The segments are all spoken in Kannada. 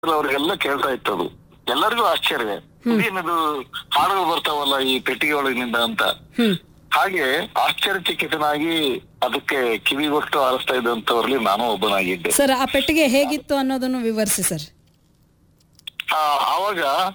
ಅವ್ರಿಗೆಲ್ಲ ಕೇಳ್ತಾ ಇತ್ತು ಅದು ಎಲ್ಲರಿಗೂ ಆಶ್ಚರ್ಯ ಇದೇನದು ಹಾಡುಗಳು ಬರ್ತಾವಲ್ಲ ಈ ಪೆಟ್ಟಿಗೆ ಒಳಗಿನಿಂದ ಅಂತ ಹ್ಮ್ ಹಾಗೆ ಆಶ್ಚರ್ಯಚಕಿತನಾಗಿ ಅದಕ್ಕೆ ಕಿವಿಗೊಟ್ಟು ಆರಿಸ್ತಾ ಇದ್ದಂತವ್ರಲ್ಲಿ ನಾನು ಒಬ್ಬನಾಗಿದ್ದೆ ಸರ್ ಆ ಪೆಟ್ಟಿಗೆ ಹೇಗಿತ್ತು ಅನ್ನೋದನ್ನು ವಿವರಿಸಿ ಸರ್ ಆ, ಆವಾಗ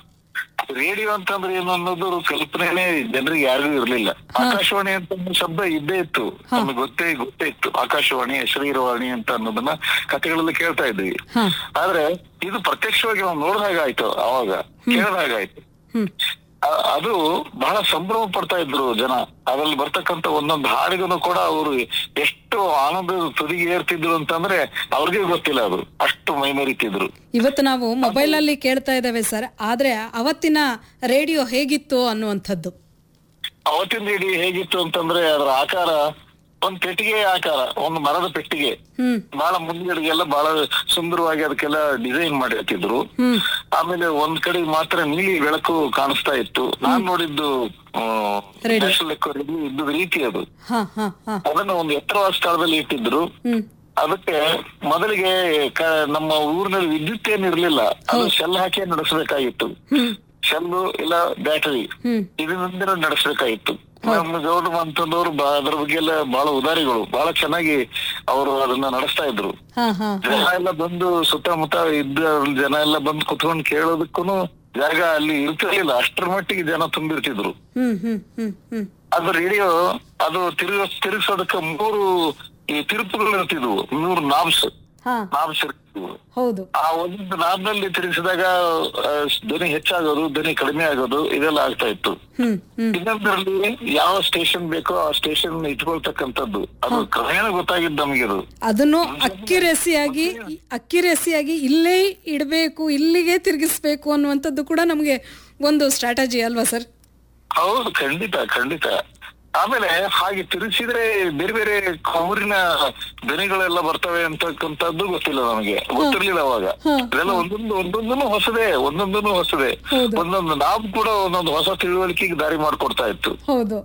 ರೇಡಿಯೋ ಅಂತಂದ್ರೆ ಏನು ಅನ್ನೋದು ಕಲ್ಪನೆನೇ ಜನರಿಗೆ ಯಾರಿಗೂ ಇರ್ಲಿಲ್ಲ ಆಕಾಶವಾಣಿ ಅಂತ ಒಂದು ಶಬ್ದ ಇದ್ದೇ ಇತ್ತು ನಮ್ಗೆ ಗೊತ್ತೇ ಗೊತ್ತೇ ಇತ್ತು ಆಕಾಶವಾಣಿ ಶರೀರವಾಣಿ ಅಂತ ಅನ್ನೋದನ್ನ ಕಥೆಗಳಲ್ಲಿ ಕೇಳ್ತಾ ಇದ್ವಿ ಹಾ ಆದ್ರೆ ಇದು ಪ್ರತ್ಯಕ್ಷವಾಗಿ ನಾವು ನೋಡಿದ ಹಾಗಾಯ್ತು ಅವಾಗ ಕೇಳಿದ ಹಾಗಾಯ್ತು ಹ್ಮ್ ಆ- ಅದು ಬಹಳ ಸಂಭ್ರಮ ಪಡ್ತಾ ಇದ್ರು ಜನ ಅದ್ರಲ್ಲಿ ಬರ್ತಕ್ಕಂತ ಒಂದೊಂದು ಹಾಡಿಗೂ ಕೂಡ ಅವರು ಎಷ್ಟು ಆನಂದದ ತುದಿಗೆ ಏರ್ತಿದ್ರು ಅಂತಂದ್ರೆ ಅವ್ರಿಗೆ ಗೊತ್ತಿಲ್ಲ ಅದು ಅಷ್ಟು ಮೈಮರಿತಿದ್ರು ಇವತ್ತು ನಾವು ಮೊಬೈಲ್ ಅಲ್ಲಿ ಕೇಳ್ತಾ ಇದ್ದೇವೆ ಸರ್ ಆದ್ರೆ ಅವತ್ತಿನ ರೇಡಿಯೋ ಹೇಗಿತ್ತು ಅನ್ನುವಂಥದ್ದು ಅವತ್ತಿನ ರೇಡಿ ಹೇಗಿತ್ತು ಅಂತಂದ್ರೆ ಅದರ ಆಕಾರ ಒಂದ್ ಪೆಟ್ಟಿಗೆ ಆಕಾರ ಒಂದು ಮರದ ಪೆಟ್ಟಿಗೆ ಹ್ಮ್ ಬಹಳ ಮುಂದ್ಗಡೆಗೆಲ್ಲ ಬಹಳ ಸುಂದರವಾಗಿ ಅದಕ್ಕೆಲ್ಲ ಡಿಸೈನ್ ಮಾಡಿರ್ತಿದ್ರು ಹ್ಮ್ ಆಮೇಲೆ ಒಂದ್ ಕಡೆ ಮಾತ್ರ ನೀಲಿ ಬೆಳಕು ಕಾಣಿಸ್ತಾ ಇತ್ತು ನಾನ್ ನೋಡಿದ್ದು ಆ, Radio. national record ಇದ್ದ ರೀತಿ ಅದು ಹಾ ಹಾ ಹಾ ಅದನ್ನ ಒಂದು ಎತ್ತರವಾದ ಸ್ಥಳದಲ್ಲಿ ಇಟ್ಟಿದ್ರು ಹ್ಮ್ ಅದಕ್ಕೆ ಮೊದಲಿಗೆ ಕ- ನಮ್ಮ ಊರಿನಲ್ಲಿ ವಿದ್ಯುತ್ ಏನ್ ಇರ್ಲಿಲ್ಲ ಅದು ಶೆಲ್ ಹಾಕಿ ನಡೆಸಬೇಕಾಗಿತ್ತು ಹ್ಮ್ ಶೆಲ್ಲು ಇಲ್ಲ ಬ್ಯಾಟರಿ ಹ್ಮ್ ಇದರಿಂದ ನಡೆಸಬೇಕಾಗಿತ್ತು ನಮ್ಮ ಗೌಡ ಅಂತಂದವರು ಅದ್ರ ಬಗ್ಗೆ ಎಲ್ಲ ಬಹಳ ಉದಾರಿಗಳು ಬಹಳ ಚೆನ್ನಾಗಿ ಅವರು ಅದನ್ನ ನಡೆಸ್ತಾ ಇದ್ರು ಹಾ ಹಾ ಜನ ಎಲ್ಲ ಬಂದು ಸುತ್ತಮುತ್ತ ಇದ್ದ ಜನ ಎಲ್ಲ ಬಂದು ಕುತ್ಕೊಂಡು ಕೇಳೋದಕ್ಕೂ ಜಾಗ ಅಲ್ಲಿ ಇರ್ತಿರ್ಲಿಲ್ಲ ಅಷ್ಟರ ಮಟ್ಟಿಗೆ ಜನ ತುಂಬಿರ್ತಿದ್ರು ಹ್ಮ್ ಹ್ಮ್ ಹ್ಮ್ ಹ್ಮ್ ಅದು ರೇಡಿಯೋ ಅದು ತಿರುಗ ತಿರುಗಿಸೋದಕ್ಕೆ ಮೂರು ಈ ತಿರುಪುಗಳು ಇರ್ತಿದ್ವು ಮೂರು ನಾಬ್ಸ್ ಹಾ ನಾಬ್ಸ್ ಇರ್ತಿದ್ವು ಹೌದು ಆ ಒಂದು ನಾಬ್ನಲ್ಲಿ ತಿರುಗಿಸಿದಾಗ ಆ, ಧ್ವನಿ ಹೆಚ್ಚಾಗೋದು ಧ್ವನಿ ಕಡಿಮೆ ಆಗೋದು ಇದೆಲ್ಲ ಆಗ್ತಾ ಇತ್ತು ಹ್ಮ್ ಹ್ಮ್ ಇನ್ನೊಂದರಲ್ಲಿ ಯಾವ ಸ್ಟೇಷನ್ ಬೇಕೋ ಆ ಸ್ಟೇಷನ್ ಇಟ್ಕೊಳ್ತಕ್ಕಂಥದ್ದು ಅದು ಕ್ರಮೇಣ ಗೊತ್ತಾಗಿದ್ದು ನಮಗೆ ಅದು ಅದನ್ನು ಅಕ್ಯುರೆಸಿಯಾಗಿ ಅಕ್ಯುರೆಸಿಯಾಗಿ ಇಲ್ಲೇ ಇಡಬೇಕು ಇಲ್ಲಿಗೆ ತಿರುಗಿಸ್ಬೇಕು ಅನ್ನುವಂಥದ್ದು ಕೂಡ ನಮಗೆ ಒಂದು ಸ್ಟ್ರಾಟಜಿ ಅಲ್ವಾ ಸರ್ ಹೌದು ಖಂಡಿತ ಖಂಡಿತ ಆಮೇಲೆ ಹಾಗೆ ತಿರುಗಿಸಿದ್ರೆ ಬೇರೆ ಬೇರೆ ಊರಿನ ಧ್ವನಿಗಳೆಲ್ಲ ಬರ್ತವೆ ಅಂತಕ್ಕಂಥದ್ದು ಗೊತ್ತಿಲ್ಲ ನಮಗೆ ಗೊತ್ತಿರ್ಲಿಲ್ಲ ಅವಾಗ ಹ್ಮ್. ಇದೆಲ್ಲ ಒಂದೊಂದು ಒಂದೊಂದನ್ನು ಹೊಸದೇ ಒಂದೊಂದನ್ನು ಹೊಸದೇ ಹೌದು. ಒಂದೊಂದು ನಾವು ಕೂಡ ಒಂದೊಂದು ಹೊಸ ತಿಳುವಳಿಕೆಗೆ ದಾರಿ ಮಾಡ್ಕೊಡ್ತಾ ಇತ್ತು ಹೌದು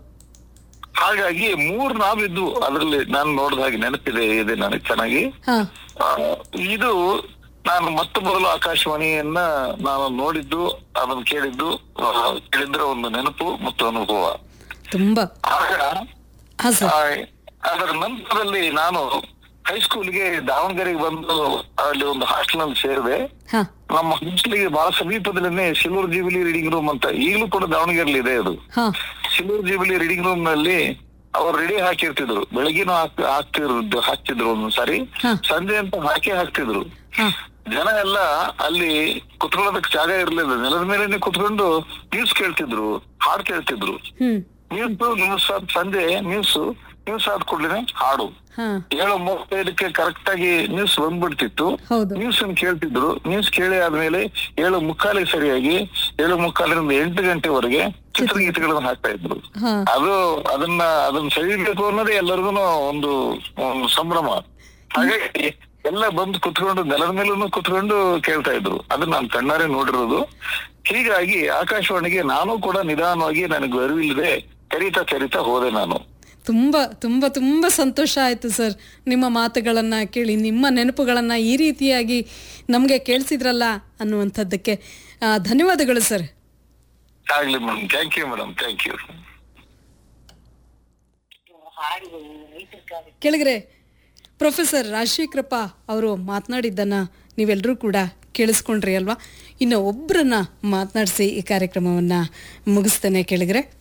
ಹಾಗಾಗಿ ಮೂರ್ ನಾವಿದ್ದು ಅದ್ರಲ್ಲಿ ನಾನು ನೋಡಿದ ಹಾಗೆ ನೆನಪಿದೆ ಇದೆ ನನಗೆ ಚೆನ್ನಾಗಿ ಹಾ ಆ, ಇದು ನಾನು ಮತ್ತೆ ಮೊದಲು ಆಕಾಶವಾಣಿಯನ್ನ ನಾನು ನೋಡಿದ್ದು ಅದನ್ನು ಕೇಳಿದ್ದು ಆ, ಕೇಳಿದ್ರೆ ಒಂದು ನೆನಪು ಮತ್ತು ಅನುಭವ ತುಂಬಾ ಆಗ ಹಾ ಸರ್ ಆ, ಅದರ ನಂತರದಲ್ಲಿ ನಾನು ಹೈಸ್ಕೂಲ್ಗೆ ದಾವಣಗೆರೆಗೆ ಬಂದು ಅಲ್ಲಿ ಒಂದು ಹಾಸ್ಟೆಲ್ ನಲ್ಲಿ ಸೇರಿದೆ ಹಾ ನಮ್ಮ ಹಾಸ್ಟೆಲ್ಗೆ ಬಹಳ ಸಮೀಪದಲ್ಲೇ ಸಿಲ್ವರ್ ಜೂಬಿಲಿ ರೀಡಿಂಗ್ ರೂಮ್ ಅಂತ ಈಗಲೂ ಕೂಡ ದಾವಣಗೆರೆಲಿ ಇದೆ ಅದು ಹಾ ಸಿಲ್ವರ್ ಜೂಬಿಲಿ ರೀಡಿಂಗ್ ರೂಮ್ ನಲ್ಲಿ ಅವ್ರು ರೆಡಿ ಹಾಕಿರ್ತಿದ್ರು ಬೆಳಗಿನೂ ಹಾಕ್ ಹಾಕ್ತಿದ್ರು ಹಾಕ್ತಿದ್ರು ಒಂದೊಂದ್ ಸಾರಿ ಹಾ. ಸಂಜೆ ಅಂತ ಹಾಕಿ ಹಾಕ್ತಿದ್ರು ಹಾ ಜನ ಎಲ್ಲ ಅಲ್ಲಿ ಕುತ್ಕೊಳ್ಳೋದಕ್ಕೆ ಜಾಗ ಇರ್ಲಿಲ್ಲ ನೆಲದ ಮೇಲೆನೆ ಕುತ್ಕೊಂಡು ನ್ಯೂಸ್ ಕೇಳ್ತಿದ್ರು ಹಾಡು ಕೇಳ್ತಿದ್ರು ಹ್ಮ್ ನ್ಯೂಸ್ ನ್ಯೂಸ್ ಆದ ಸಂಜೆ ನ್ಯೂಸ್ ನ್ಯೂಸ್ ಆದ ಕೂಡಲೇ ಹಾಡು ಹಾ ಏಳು ಮೂವತ್ತೈದಕ್ಕೆ ಕರೆಕ್ಟ್ ಆಗಿ ನ್ಯೂಸ್ ಬಂದ್ಬಿಡ್ತಿತ್ತು ಹೌದು ನ್ಯೂಸ್ ಅನ್ನು ಕೇಳ್ತಿದ್ರು ನ್ಯೂಸ್ ಕೇಳಿ ಆದ್ಮೇಲೆ ಏಳು ಮುಕ್ಕಾಲಿಗೆ ಸರಿಯಾಗಿ ಏಳು ಮುಕ್ಕಾಲರಿಂದ ಎಂಟು ಗಂಟೆವರೆಗೆ ಚಿತ್ರಗೀತೆಗಳನ್ನ ಹಾಕ್ತಾ ಇದ್ರು ಹಾ ಅದು ಅದನ್ನ ಅದನ್ನ ಸವಿಬೇಕು ಅನ್ನೋದೇ ಎಲ್ಲರಿಗೂ ಒಂದು ಒಂದು ಸಂಭ್ರಮ ಹಾಗಾಗಿ ಎಲ್ಲ ಬಂದು ಕುತ್ಕೊಂಡು ನೆಲದ ಮೇಲೂ ಕುತ್ಕೊಂಡು ಕೇಳ್ತಾ ಇದ್ರು ಅದನ್ನ ನಾನು ಕಣ್ಣಾರೆ ನೋಡಿರೋದು ಹೀಗಾಗಿ ಆಕಾಶವಾಣಿಗೆ ನಾನು ಕೂಡ ನಿಧಾನವಾಗಿ ನನಗೆ ಅರಿವಿಲ್ಲದೆ ಕರೀತಾ ಕರೀತಾ ಹೋದೆ ನಾನು ತುಂಬ ತುಂಬ ತುಂಬ ಸಂತೋಷ ಆಯಿತು ಸರ್ ನಿಮ್ಮ ಮಾತುಗಳನ್ನು ಕೇಳಿ ನಿಮ್ಮ ನೆನಪುಗಳನ್ನು ಈ ರೀತಿಯಾಗಿ ನಮಗೆ ಕೇಳಿಸಿದ್ರಲ್ಲ ಅನ್ನುವಂಥದ್ದಕ್ಕೆ ಆ, ಧನ್ಯವಾದಗಳು ಸರ್ ಆಗ್ಲಿ madam thank you madam thank you ಕೆಳಗರೆ ಪ್ರೊಫೆಸರ್ ರಾಜಶೇಖರಪ್ಪ ಅವರು ಮಾತನಾಡಿದ್ದನ್ನು ನೀವೆಲ್ಲರೂ ಕೂಡ ಕೇಳಿಸ್ಕೊಂಡ್ರಿ ಅಲ್ವಾ ಇನ್ನು ಒಬ್ಬರನ್ನ ಮಾತನಾಡಿಸಿ ಈ ಕಾರ್ಯಕ್ರಮವನ್ನು ಮುಗಿಸ್ತೇನೆ ಕೆಳಗರೆ